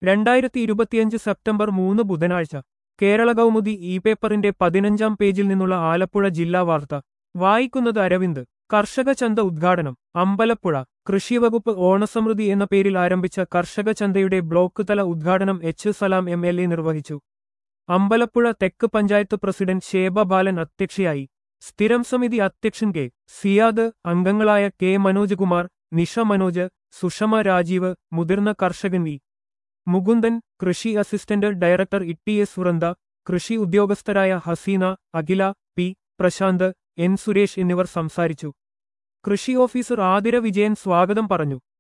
രണ്ടായിരത്തി ഇരുപത്തിയഞ്ച് സെപ്റ്റംബർ മൂന്ന് ബുധനാഴ്ച കേരള കൗമുദി ഇ പേപ്പറിന്റെ പതിനഞ്ചാം പേജിൽ നിന്നുള്ള ആലപ്പുഴ ജില്ലാ വാർത്ത വായിക്കുന്നത് അരവിന്ദ് കർഷക ചന്ത ഉദ്ഘാടനം അമ്പലപ്പുഴ കൃഷിവകുപ്പ് ഓണസമൃദ്ധി എന്ന പേരിൽ ആരംഭിച്ച കർഷക ചന്തയുടെ ബ്ലോക്ക് തല ഉദ്ഘാടനം H Salam M L A നിർവഹിച്ചു അമ്പലപ്പുഴ തെക്ക് പഞ്ചായത്ത് പ്രസിഡന്റ് ശേബ ബാലൻ അധ്യക്ഷയായി സ്ഥിരം സമിതി അധ്യക്ഷൻ കെ സിയാദ് അംഗങ്ങളായ കെ മനോജ് കുമാർ നിഷ മനോജ് സുഷമ രാജീവ് മുതിർന്ന കർഷകൻ വി മുകുന്ദൻ കൃഷി assistant director E S Vrinda കൃഷി ഉദ്യോഗസ്ഥരായ ഹസീന അഖില പി പ്രശാന്ത് എൻ സുരേഷ് എന്നിവർ സംസാരിച്ചു കൃഷി ഓഫീസർ ആതിര വിജയൻ സ്വാഗതം പറഞ്ഞു